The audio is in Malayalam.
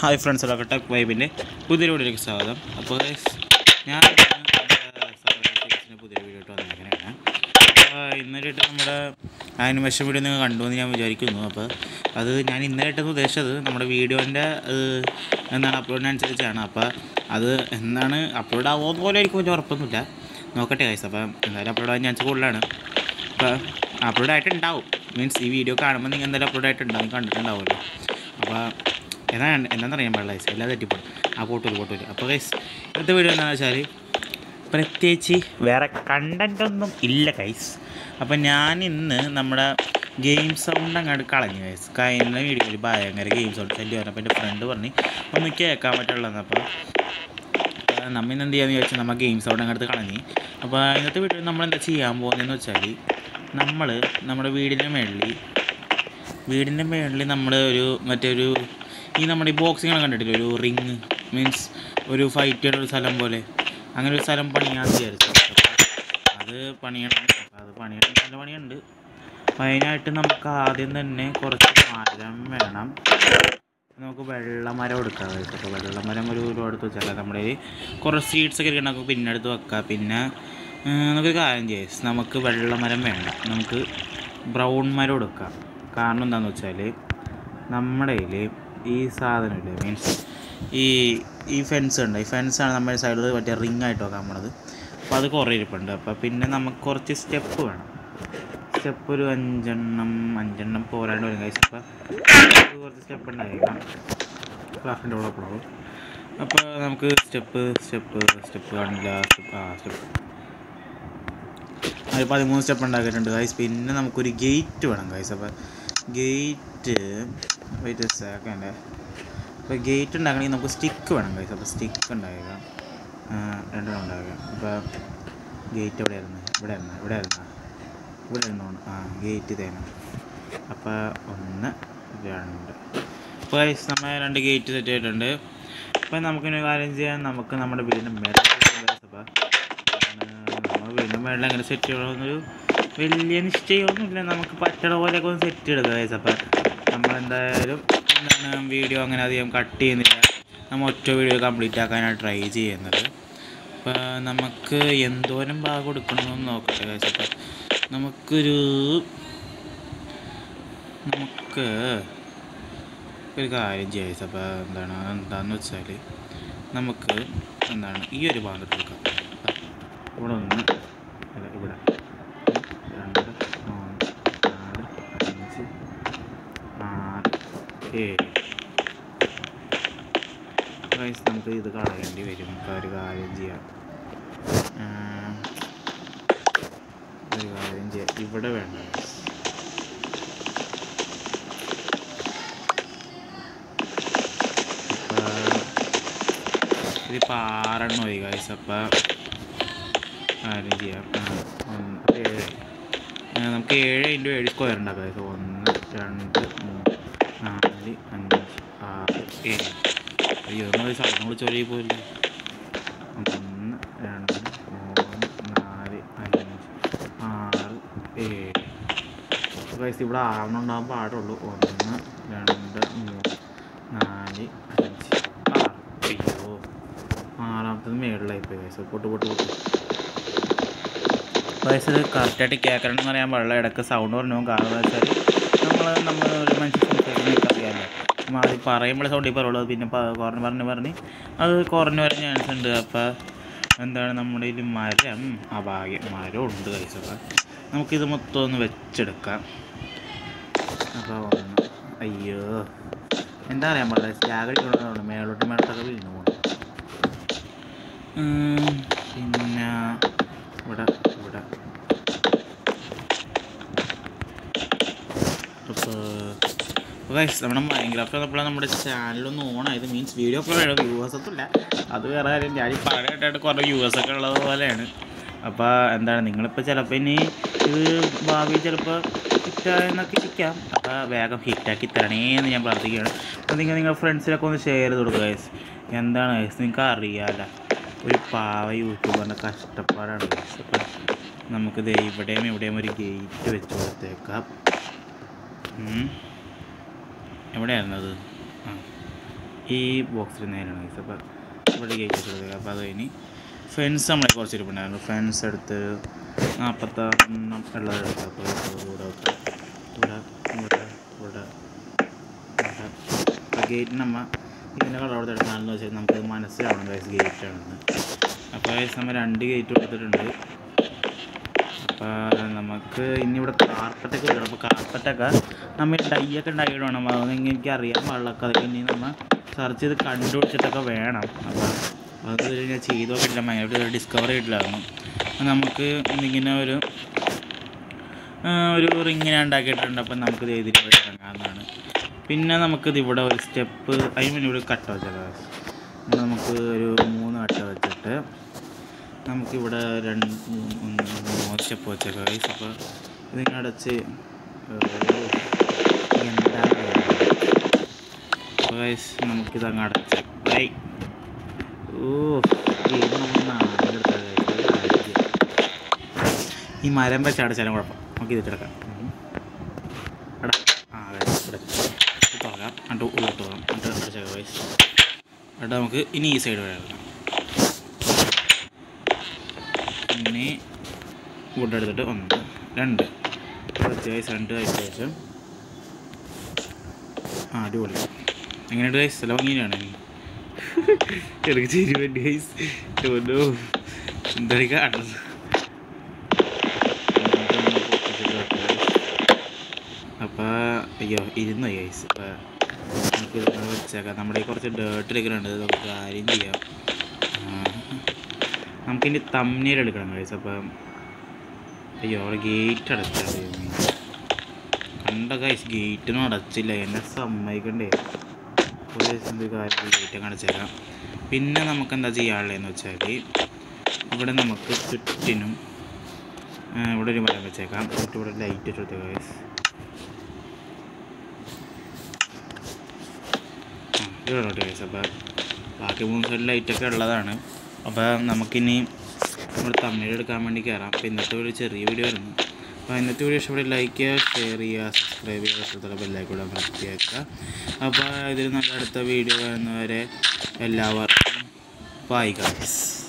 ഹായ് ഫ്രണ്ട്സ് എല്ലാവർക്കും ടെക് വൈബിൻ്റെ പുതിയ വീഡിയോയിലേക്ക് സ്വാഗതം അപ്പോൾ guys, ഞാൻ പുതിയ വീഡിയോ ഇട്ട് വന്നിരിക്കുന്നതാണ് അപ്പോൾ ഇന്നലെയായിട്ട് നമ്മുടെ ആനിമേഷൻ വീഡിയോ നിങ്ങൾ കണ്ടു എന്ന് ഞാൻ വിചാരിക്കുന്നു അപ്പോൾ അത് ഞാൻ ഇന്നലെയായിട്ടെന്ന് ഉദ്ദേശിച്ചത് നമ്മുടെ വീഡിയോൻ്റെ എന്താണ് അപ്ലോഡിനനുസരിച്ചാണ് അപ്പോൾ അത് എന്താണ് അപ്ലോഡ് ആവുമെന്ന് പോലെ എനിക്ക് വലിയ ഉറപ്പൊന്നുമില്ല നോക്കട്ടെ ഗൈസ് അപ്പോൾ എന്തായാലും അപ്ലോഡ് ആവാൻ ചാൻസ് കൂടുതലാണ് അപ്പോൾ അപ്ലോഡ് ആയിട്ടുണ്ടാവും മീൻസ് ഈ വീഡിയോ കാണുമ്പോൾ നിങ്ങൾ എന്തായാലും അപ്ലോഡ് ആയിട്ടുണ്ടാവും കണ്ടിട്ടുണ്ടാവുമല്ലോ അപ്പോൾ എന്താണ് എന്താണെന്ന് അറിയാൻ പാടില്ല ഗൈസ് എല്ലാം തെറ്റിപ്പോഴും ആ പോട്ടൂര് പോട്ടൂര് അപ്പോൾ ഗൈസ് ഇന്നത്തെ വീഡിയോ എന്താണെന്ന് വെച്ചാൽ പ്രത്യേകിച്ച് വേറെ കണ്ടൻ്റ് ഒന്നും ഇല്ല ഗൈസ് അപ്പം ഞാൻ ഇന്ന് നമ്മുടെ ഗെയിം സൗണ്ട് അങ്ങോട്ട് കളഞ്ഞു ഗൈസ് കഴിഞ്ഞ വീഡിയോയിൽ ഭയങ്കര ഗെയിം സൗണ്ട് ശല്യം പറഞ്ഞപ്പോൾ എൻ്റെ ഫ്രണ്ട് പറഞ്ഞ് ഒന്ന് കേൾക്കാൻ പറ്റുള്ളൂ അപ്പോൾ നമ്മൾ ഇന്ന് എന്ത് ചെയ്യാന്ന് ചോദിച്ചാൽ നമ്മൾ ഗെയിം സൗണ്ട് അങ്ങോട്ട് കളഞ്ഞ് അപ്പോൾ ഇന്നത്തെ വീഡിയോയിൽ നമ്മൾ എന്താ ചെയ്യാൻ പോകുന്നതെന്ന് വെച്ചാൽ നമ്മൾ നമ്മുടെ വീടിൻ്റെ മേളിൽ വീടിൻ്റെ മേളിൽ നമ്മൾ ഒരു മറ്റേ ഒരു ഈ നമ്മുടെ ഈ ബോക്സിങ്ങൾ കണ്ടിട്ടില്ലേ ഒരു റിങ് മീൻസ് ഒരു ഫൈറ്റ് ചെയ്യുന്ന ഒരു സ്ഥലം പോലെ അങ്ങനെ ഒരു സ്ഥലം പണിയാന്ന് വിചാരിച്ചു അത് പണിയണം അപ്പോൾ അത് പണിയണം നല്ല പണിയുണ്ട് അപ്പോൾ അതിനായിട്ട് നമുക്ക് ആദ്യം തന്നെ കുറച്ച് മരം വേണം നമുക്ക് വെള്ളമരം എടുക്കാം അപ്പോൾ വെള്ളമരം ഒരു ഒരു അടുത്ത് വെച്ചാൽ നമ്മുടെ കയ്യിൽ കുറച്ച് സീഡ്സ് ഒക്കെ ഇരിക്കണം നമുക്ക് പിന്നെ എടുത്ത് വെക്കാം പിന്നെ ഉം, നമുക്കൊരു കാര്യം ചെയ്യാം നമുക്ക് വെള്ളമരം വേണ്ട നമുക്ക് ബ്രൗൺ മരം എടുക്കാം കാരണം എന്താണെന്ന് വെച്ചാൽ നമ്മുടെ കയ്യിൽ ഈ സാധനമില്ലേ മീൻസ് ഈ ഈ ഫെൻസ് ഉണ്ട് ഈ ഫെൻസാണ് നമ്മുടെ സൈഡിൽ മറ്റേ റിങ് ആയിട്ട് വെക്കാൻ പോണത് അപ്പോൾ അത് കുറേ ഇരിപ്പുണ്ട് അപ്പോൾ പിന്നെ നമുക്ക് കുറച്ച് സ്റ്റെപ്പ് വേണം സ്റ്റെപ്പ് ഒരു അഞ്ചെണ്ണം അഞ്ചെണ്ണം പോരാണ്ട് വരും കഴിച്ച് അപ്പോൾ കുറച്ച് സ്റ്റെപ്പ് ഉണ്ടായിരിക്കണം ക്ലാസ്സിൻ്റെ കൂടെ പോകും അപ്പോൾ നമുക്ക് സ്റ്റെപ്പ് സ്റ്റെപ്പ് സ്റ്റെപ്പ് കാണില്ല സ്റ്റെപ്പ് ആ സ്റ്റെപ്പ് ഒരു പതിമൂന്ന് സ്റ്റെപ്പ് ഉണ്ടാക്കിയിട്ടുണ്ട് ഗൈസ് പിന്നെ നമുക്കൊരു ഗേറ്റ് വേണം ഗൈസ് അപ്പോൾ ഗേറ്റ് വെയിറ്റ് സെക്കൻഡ് അപ്പോൾ ഗേറ്റ് ഉണ്ടാക്കണമെങ്കിൽ നമുക്ക് സ്റ്റിക്ക് വേണം ഗൈസ് അപ്പോൾ സ്റ്റിക്ക് ഉണ്ടാക്കുക രണ്ടെണ്ണം ഉണ്ടാക്കുക അപ്പോൾ ഗേറ്റ് എവിടെ ആയിരുന്നു ഇവിടെ ആയിരുന്നു ഇവിടെ ആയിരുന്നു ഇവിടെ ആയിരുന്നു ആ ഗേറ്റ് തേന അപ്പോൾ ഒന്ന് രണ്ട് അപ്പോൾ ഗൈസ് നമ്മൾ രണ്ട് ഗേറ്റ് സെറ്റ് ചെയ്തിട്ടുണ്ട് അപ്പോൾ നമുക്കിനി കാര്യം ചെയ്യാൻ നമുക്ക് നമ്മുടെ വീടിൻ്റെ മേലെ അപ്പോൾ നമ്മൾ വീണ്ടും മേളിൽ അങ്ങനെ സെറ്റ് ചെയ്യണമെന്നൊരു വലിയ നിശ്ചയമൊന്നുമില്ല നമുക്ക് പറ്റണ പോലെയൊക്കെ ഒന്ന് സെറ്റ് ചെയ്തെടുക്കുക ഗൈസ് അപ്പം നമ്മളെന്തായാലും എന്താണ് വീഡിയോ അങ്ങനെ അധികം കട്ട് ചെയ്യുന്നില്ല നമ്മൾ ഒറ്റ വീഡിയോ കംപ്ലീറ്റ് ആക്കാനാണ് ട്രൈ ചെയ്യുന്നത് അപ്പോൾ നമുക്ക് എന്തോരം ഭാഗം എടുക്കണമെന്ന് നോക്കട്ടെ ഗൈസ് അപ്പം നമുക്കൊരു നമുക്ക് ഒരു കാര്യം ചെയ്യാം അപ്പോൾ എന്താണ് എന്താണെന്ന് വെച്ചാൽ നമുക്ക് എന്താണ് ഈ ഒരു ഭാഗം എടുക്കാം ഇവിടെ ഒന്ന് അല്ല ഇവിടെ രണ്ട് മൂന്ന് നാല് അഞ്ച് ആറ് ഏഴ് ഗൈസ് നമുക്ക് ഇത് കളയേണ്ടി വരും നമുക്ക് ഒരു കാര്യം ചെയ്യാം ആ, ഒരു കാര്യം ചെയ്യാം ഇവിടെ വേണ്ട guys. അപ്പോൾ ഇതിപ്പോൾ ആറെണ്ണം പോയി ഗൈസ് അപ്പോൾ കാര്യം ചെയ്യാം ആ, ഒന്ന് ഏഴ് ആ, നമുക്ക് ഏഴ് ഇൻറ്റു ഏഴ് സ്ക്വയർ ഉണ്ടാക്കാം ഗൈസ് ഒന്ന് രണ്ട് മൂന്ന് നാല് അഞ്ച് ആറ് ഏഴ് അയ്യോ നമ്മൾ സാധനം വിളിച്ച് ഒരേ പോയില്ല ഒന്ന് രണ്ട് മൂന്ന് നാല് അഞ്ച് ആറ് ഏഴ് ഗൈസ് ഇവിടെ ആറെണ്ണം ഉണ്ടാകാൻ പാടുള്ളൂ ഒന്ന് രണ്ട് മൂന്ന് നാല് അഞ്ച് ആറ് അയ്യോ ആറാമത്തത് മേളിലായി പോയി ഗൈസ് പൊട്ട് പൊട്ട് പൊട്ട് വയസ്സ് കറക്റ്റായിട്ട് കേൾക്കണമെന്ന് പറയാൻ പാടില്ല ഇടയ്ക്ക് സൗണ്ട് പറഞ്ഞു പോകും കാരണം എന്താ വെച്ചാൽ നമ്മൾ നമ്മൾ ഒരു മനുഷ്യൻ സംസാരിക്കുന്നതൊക്കെ അറിയാമല്ലോ നമ്മൾ ആദ്യം പറയുമ്പോൾ സൗണ്ടിൽ പറയുള്ളൂ പിന്നെ പ- കുറഞ്ഞ് പറഞ്ഞ് പറഞ്ഞ് അത് കുറഞ്ഞു വരാൻ ചാൻസ് ഉണ്ട് അപ്പോൾ എന്താണ് നമ്മുടെ ഇതിൽ മരം ആ ഭാഗ്യം മരം ഉണ്ട് കൈസ് അപ്പം നമുക്കിത് മൊത്തം ഒന്ന് വെച്ചെടുക്കാം അപ്പോൾ ഒന്ന് അയ്യോ എന്താ അറിയാൻ പാടില്ല ജാഗ്രത മേളോട്ട് മേളത്തൊക്കെ വീണു പോകുന്നു ഉം, പിന്നെ ഇവിടെ ഇവിടെ അപ്പോൾ ഗൈസ് നമ്മുടെ മൈൻക്രാഫ്റ്റ് വന്നപ്പോഴാണ് നമ്മുടെ ചാനലൊന്ന് ഓണായത് മീൻസ് വീഡിയോ അപ്ലോഡ് വ്യൂവേഴ്സ് ഒന്നും ഇല്ല അത് വേറെ കാര്യം ഞാൻ ഈ പറയാനായിട്ട് കുറേ വ്യൂവേഴ്സ് ഒക്കെ ഉള്ളത് പോലെയാണ് അപ്പോൾ എന്താണ് നിങ്ങളിപ്പോൾ ചിലപ്പോൾ ഇനി ഇത് ഭാവി ചിലപ്പോൾ ഹിറ്റായെന്നൊക്കെ ഇരിക്കാം അപ്പോൾ വേഗം ഹിറ്റാക്കി തരണേ എന്ന് ഞാൻ പ്രാർത്ഥിക്കുകയാണ് അപ്പോൾ നിങ്ങൾ നിങ്ങളുടെ ഫ്രണ്ട്സിനൊക്കെ ഒന്ന് ഷെയർ ചെയ്ത് കൊടുക്കുക ഗൈസ് എന്താണ് ഗൈസ് നിങ്ങൾക്ക് അറിയാമല്ലോ ഒരു പാവ യൂട്യൂബറിൻ്റെ കഷ്ടപ്പാടാണ് ഗൈസ് അപ്പം നമുക്ക് ദേ ഇവിടെയും ഇവിടെയും ഒരു ഗേറ്റ് വെച്ച് കൊടുത്തേക്കാം ഉം. എവിടെയായിരുന്നു അത് ആ ഈ ബോക്സിൽ നേരാണ് ഗൈസ് അപ്പോൾ ഇവിടെ ഗേറ്റ് വെച്ചത് അപ്പോൾ അത് കഴിഞ്ഞ് ഫെൻസ് നമ്മളെ കുറച്ച് ഇരിപ്പുണ്ടായിരുന്നു ഫെൻസ് എടുത്ത് നാൽപ്പത്തെണ്ണം ഉള്ളത് എടുത്ത് അപ്പോൾ ഇവിടെ വെക്കാം ഇവിടെ ഇവിടെ ഇവിടെ ഇവിടെ ഗേറ്റിന് നമ്മ ഇതിൻ്റെ കളർ അവിടെ എടുക്കാനെന്ന് വെച്ചാൽ നമുക്ക് മനസ്സിലാവണം ഗൈസ് ഗേറ്റ് ആണെന്ന് അപ്പോൾ ഗൈസ് നമ്മൾ രണ്ട് ഗേറ്റ് കൊടുത്തിട്ടുണ്ട് അപ്പോൾ നമുക്ക് ഇനി ഇവിടെ കാർപ്പറ്റൊക്കെ വരും അപ്പോൾ കാർപ്പറ്റൊക്കെ നമ്മൾ ഡൈയൊക്കെ ഉണ്ടാക്കിയിട്ട് വേണം അതൊന്നും എനിക്ക് അറിയാൻ പാടില്ലൊക്കെ അതൊക്കെ ഇനി നമ്മൾ സെർച്ച് ചെയ്ത് കണ്ടുപിടിച്ചിട്ടൊക്കെ വേണം അപ്പോൾ അത് ഞാൻ ചെയ്ത് നോക്കിയിട്ടില്ല ഭയങ്കര ഡിസ്കവർ ചെയ്തിട്ടില്ലായിരുന്നു അപ്പോൾ നമുക്ക് ഇങ്ങനെ ഒരു ആ, ഒരു റിങ്ങിനെ ഉണ്ടാക്കിയിട്ടുണ്ട് അപ്പം നമുക്ക് ഇത് ഇതിൽ ഇവിടെ ഇറങ്ങാവുന്നതാണ് പിന്നെ നമുക്കിത് ഇവിടെ ഒരു സ്റ്റെപ്പ് അതിന് മുന്നേ ഇവിടെ കട്ട വെച്ചേക്കാം ഇവിടെ നമുക്ക് ഒരു മൂന്ന് കട്ട വെച്ചിട്ട് നമുക്കിവിടെ രണ്ട് മൂന്ന് ഒന്ന് മൂന്ന് സ്റ്റെപ്പ് വെച്ചേക്കാം ഗൈസ് അപ്പോൾ ഇതിങ്ങനെ അടച്ച് എന്താണ് ഗൈസ് നമുക്കിത് അങ്ങ് അടച്ച് ബൈ ഓ ഇത് നമ്മൾ നാലെടുത്താൽ ഈ മരം വെച്ച് അടച്ചാലും കുഴപ്പം നമുക്ക് ഇതിട്ടെടുക്കാം എടാ ആ അതെ ഇവിടെ ഇത് തുറക്കാം എന്നിട്ട് ഉള്ളിട്ട് പോകാം എന്നിട്ട് അടച്ചേക്കാം വയസ്സ് എന്നിട്ട് നമുക്ക് ഇനി ഈ സൈഡ് വരെ ഇറങ്ങാം ഇനി വുഡ് എടുത്തിട്ട് ഒന്ന് രണ്ട് അത്യാവശ്യം രണ്ട് ആയിട്ട് ശേഷം ആ അടിപൊളി എങ്ങനെയുണ്ട് ഗൈസ് സ്ഥലം ഭംഗിയാണ് എനിക്ക് ചിരി വേണ്ടി ഗൈസ് എന്താണ് കാണുന്നത് അപ്പോൾ അയ്യോ ഇരുന്നു ഗൈസ് അപ്പോൾ നമുക്ക് ഇത് വെച്ചേക്കാം നമ്മുടെ ഈ കുറച്ച് ഡേർട്ട് എടുക്കുന്നുണ്ട് ഇത് നമുക്ക് കാര്യം ചെയ്യാം ആ, നമുക്കിനി തമ്മനീർ എടുക്കണം ഗൈസ് അപ്പം അയ്യോ അവിടെ ഗേറ്റ് അടച്ചാൽ കണ്ട ഗൈസ് ഗേറ്റൊന്നും അടച്ചില്ല എന്നെ സമ്മതിക്കണ്ടേ ഒരു എന്ത് കാര്യം ഗേറ്റ് അടച്ചേക്കാം പിന്നെ നമുക്ക് എന്താ ചെയ്യാനുള്ളതെന്ന് വെച്ചാൽ ഇവിടെ നമുക്ക് ചുറ്റിനും ആ, ഇവിടെ ഒരു മരം വെച്ചേക്കാം എന്നിട്ട് ഇവിടെ ലൈറ്റ് വെച്ച് കൊടുത്തേക്കാം ഗൈസ് ഇത് വേണോട്ട് ഗൈസ് അപ്പോൾ ബാക്കി മൂന്ന് സൈഡ് ലൈറ്റൊക്കെ ഉള്ളതാണ് അപ്പോൾ നമുക്കിനി നമ്മൾ തമിഴ് എടുക്കാൻ വേണ്ടി കയറാം അപ്പോൾ ഇന്നത്തെ ഒരു ചെറിയ വീഡിയോ ആയിരുന്നു അപ്പോൾ ഇന്നത്തെ വീഡിയോ ഇഷ്ടപ്പെട്ട് ലൈക്ക് ചെയ്യുക ഷെയർ ചെയ്യുക സബ്സ്ക്രൈബ് ചെയ്യുക തൊട്ടുള്ള ബെല്ലൈക്കൂടെ പ്രസ് ചെയ്യുക അപ്പോൾ ഇതിൽ നല്ല അടുത്ത വീഡിയോ വരുന്നവരെ എല്ലാവർക്കും ബൈ ഗൈസ്